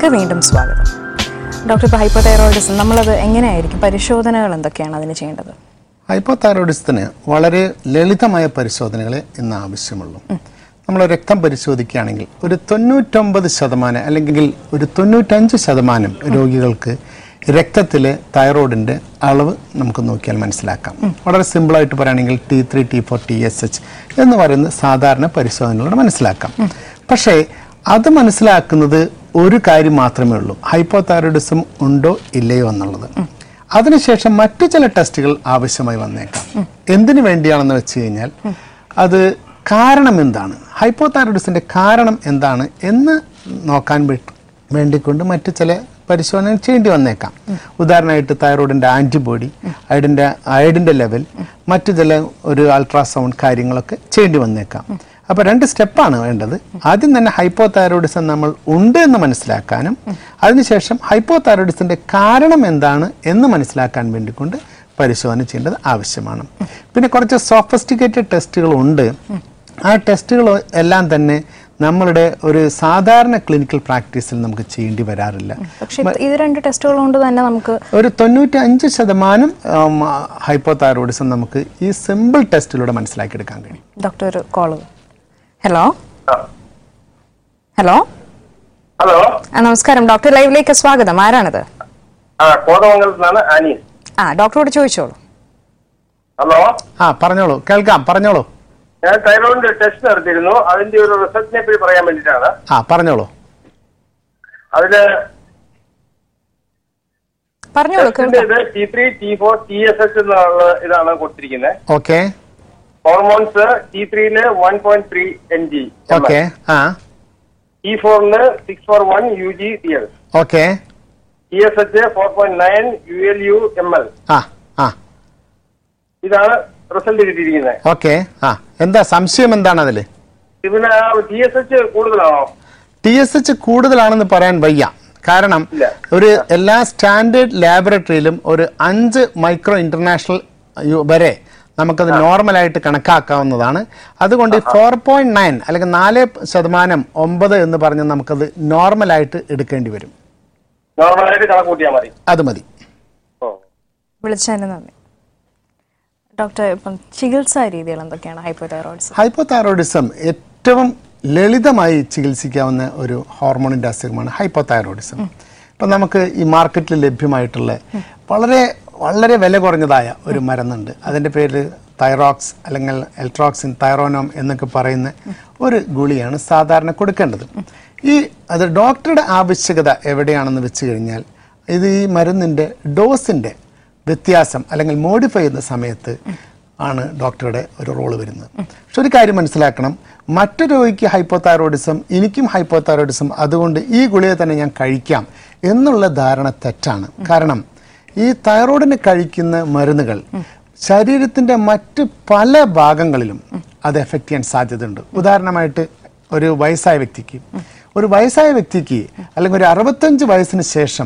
പരിപാടിയിലേക്ക് വീണ്ടും സ്വാഗതം ഡോക്ടർ ഇപ്പോൾ ഹൈപ്പോതൈറോയിഡിസം നമ്മളത് എങ്ങനെയായിരിക്കും പരിശോധനകൾ എന്തൊക്കെയാണ് അതിന് ചെയ്യേണ്ടത് ഹൈപ്പോതൈറോയിഡിസത്തിന് വളരെ ലളിതമായ പരിശോധനകളെ ഇന്ന് ആവശ്യമുള്ളൂ നമ്മൾ രക്തം പരിശോധിക്കുകയാണെങ്കിൽ ഒരു തൊണ്ണൂറ്റൊമ്പത് ശതമാനം അല്ലെങ്കിൽ ഒരു തൊണ്ണൂറ്റഞ്ച് ശതമാനം രോഗികൾക്ക് രക്തത്തിലെ തൈറോയിഡിൻ്റെ അളവ് നമുക്ക് നോക്കിയാൽ മനസ്സിലാക്കാം വളരെ സിമ്പിളായിട്ട് പറയുകയാണെങ്കിൽ T three T four T S H എന്ന് പറയുന്ന സാധാരണ പരിശോധനകളോട് മനസ്സിലാക്കാം പക്ഷേ അത് മനസ്സിലാക്കുന്നത് ഒരു കാര്യം മാത്രമേ ഉള്ളൂ ഹൈപ്പോതൈറോയിഡിസം ഉണ്ടോ ഇല്ലയോ എന്നുള്ളത് അതിനുശേഷം മറ്റു ചില ടെസ്റ്റുകൾ ആവശ്യമായി വന്നേക്കാം എന്തിനു വേണ്ടിയാണെന്ന് വെച്ച് കഴിഞ്ഞാൽ അത് കാരണം എന്താണ് ഹൈപ്പോതൈറോയിഡിസിന്റെ കാരണം എന്താണ് എന്ന് നോക്കാൻ വേ- വേണ്ടിക്കൊണ്ട് മറ്റു ചില പരിശോധനകൾ ചെയ്യേണ്ടി വന്നേക്കാം ഉദാഹരണമായിട്ട് തൈറോയിഡിന്റെ ആന്റിബോഡി അയഡിന്റെ അയഡിന്റെ ലെവൽ മറ്റു ചില ഒരു അൾട്രാസൗണ്ട് കാര്യങ്ങളൊക്കെ ചെയ്യേണ്ടി വന്നേക്കാം അപ്പൊ രണ്ട് സ്റ്റെപ്പാണ് വേണ്ടത് ആദ്യം തന്നെ ഹൈപ്പോതൈറോയിഡിസം നമ്മൾ ഉണ്ട് എന്ന് മനസ്സിലാക്കാനും അതിനുശേഷം ഹൈപ്പോതൈറോയിഡിസത്തിന്റെ കാരണം എന്താണ് എന്ന് മനസ്സിലാക്കാൻ വേണ്ടിക്കൊണ്ട് പരിശോധന ചെയ്യേണ്ടത് ആവശ്യമാണ് പിന്നെ കുറച്ച് സോഫിസ്റ്റിക്കേറ്റഡ് ടെസ്റ്റുകൾ ഉണ്ട് ആ ടെസ്റ്റുകൾ എല്ലാം തന്നെ നമ്മളുടെ ഒരു സാധാരണ ക്ലിനിക്കൽ പ്രാക്ടീസിൽ നമുക്ക് ചെയ്യേണ്ടി വരാറില്ല പക്ഷെ ഇത് ഇത് രണ്ട് ടെസ്റ്റുകൾ കൊണ്ട് തന്നെ നമുക്ക് ഒരു തൊണ്ണൂറ്റി അഞ്ച് ശതമാനം ഹൈപ്പോതൈറോയിഡിസം നമുക്ക് ഈ സിമ്പിൾ ടെസ്റ്റിലൂടെ മനസ്സിലാക്കിയെടുക്കാൻ കഴിയും ഡോക്ടർ ഒരു കോള് ഹലോ ഹലോ ഹലോ ആ നമസ്കാരം ഡോക്ടർ ലൈവിലേക്ക് സ്വാഗതം ആരാണിത് ആ കോതമംഗലത്ത് നിന്നാണ് അനീസ് ആ ഡോക്ടറോട് ചോദിച്ചോളൂ ഹലോ ആ പറഞ്ഞോളൂ കേൾക്കാം പറഞ്ഞോളൂ ഞാൻ തൈറോയിഡിന്റെ ടെസ്റ്റ് നടത്തിയിരുന്നു അതിന്റെ ഒരു റിസൾട്ടിനെ പറ്റി പറയാൻ വേണ്ടിയിട്ടാണ് ആ പറഞ്ഞോളൂ അതില് പറഞ്ഞോളൂ ടെസ്റ്റിന്റെ കേൾക്കാം ഇത് T three T four T S H എന്നുള്ള ഇതാണ് കൊടുത്തിരിക്കുന്നത് ഓക്കെ ഹോർമോൺസ് ടി ത്രീയില് one point three N G okay ആ ടി ഫോറിന് six four one U G T L okay T S H four point nine U L U M L ആ ആ ഇതാണ് result കിട്ടിയിരിക്കുന്നത് ഓക്കെ ആ എന്താ സംശയം എന്താണ് അതിൽ ഇതിന് ടി എസ് എച്ച് കൂടുതലാണോ ടി എസ് എച്ച് കൂടുതലാണെന്ന് പറയാൻ വയ്യ കാരണം ഇല്ല. ഒരു എല്ലാ സ്റ്റാൻഡേർഡ് ലാബറട്ടറിയിലും ഒരു അഞ്ച് മൈക്രോ ഇന്റർനാഷണൽ യു- വരെ നമുക്കത് നോർമലായിട്ട് കണക്കാക്കാവുന്നതാണ് അതുകൊണ്ട് ഫോർ പോയിന്റ് നയൻ അല്ലെങ്കിൽ നാല് ശതമാനം ഒമ്പത് എന്ന് പറഞ്ഞ് നമുക്കത് നോർമലായിട്ട് എടുക്കേണ്ടി വരും നോർമലായിട്ട് കണക്ക് കൂട്ടിയാൽ മതി അത് മതി ഓ വിളിച്ചതിന് നന്ദി ഡോക്ടർ ഇപ്പം ചികിത്സാ രീതികൾ എന്തൊക്കെയാണ് ഹൈപ്പോതൈറോയിഡിസം ഹൈപ്പോതൈറോയിഡിസം ഏറ്റവും ലളിതമായി ചികിത്സിക്കാവുന്ന ഒരു ഹോർമോണിന്റെ അസുഖമാണ് ഹൈപ്പോതൈറോയിഡിസം ഇപ്പം നമുക്ക് ഈ മാർക്കറ്റിൽ ലഭ്യമായിട്ടുള്ള വളരെ വളരെ വില കുറഞ്ഞതായ ഒരു മരുന്നുണ്ട് അതിൻ്റെ പേര് തൈറോക്സ് അല്ലെങ്കിൽ എൽട്രോക്സിൻ തൈറോനോം എന്നൊക്കെ പറയുന്ന ഒരു ഗുളിയാണ് സാധാരണ കൊടുക്കേണ്ടത് ഈ അത് ഡോക്ടറുടെ ആവശ്യകത എവിടെയാണെന്ന് വെച്ച് കഴിഞ്ഞാൽ ഇത് ഈ മരുന്നിൻ്റെ ഡോസിൻ്റെ വ്യത്യാസം അല്ലെങ്കിൽ മോഡിഫൈ ചെയ്യുന്ന സമയത്ത് ആണ് ഡോക്ടറുടെ ഒരു റോള് വരുന്നത് പക്ഷെ ഒരു കാര്യം മനസ്സിലാക്കണം മറ്റു രോഗിക്ക് ഹൈപ്പോതൈറോയിഡിസം എനിക്കും ഹൈപ്പോതൈറോയിഡിസം അതുകൊണ്ട് ഈ ഗുളിക തന്നെ ഞാൻ കഴിക്കാം എന്നുള്ള ധാരണ തെറ്റാണ് കാരണം ഈ തൈറോയിഡിന് കഴിക്കുന്ന മരുന്നുകൾ ശരീരത്തിന്റെ മറ്റ് പല ഭാഗങ്ങളിലും അത് എഫക്റ്റ് ചെയ്യാൻ സാധ്യതയുണ്ട് ഉദാഹരണമായിട്ട് ഒരു വയസ്സായ വ്യക്തിക്ക് ഒരു വയസ്സായ വ്യക്തിക്ക് അല്ലെങ്കിൽ ഒരു അറുപത്തഞ്ച് വയസ്സിന് ശേഷം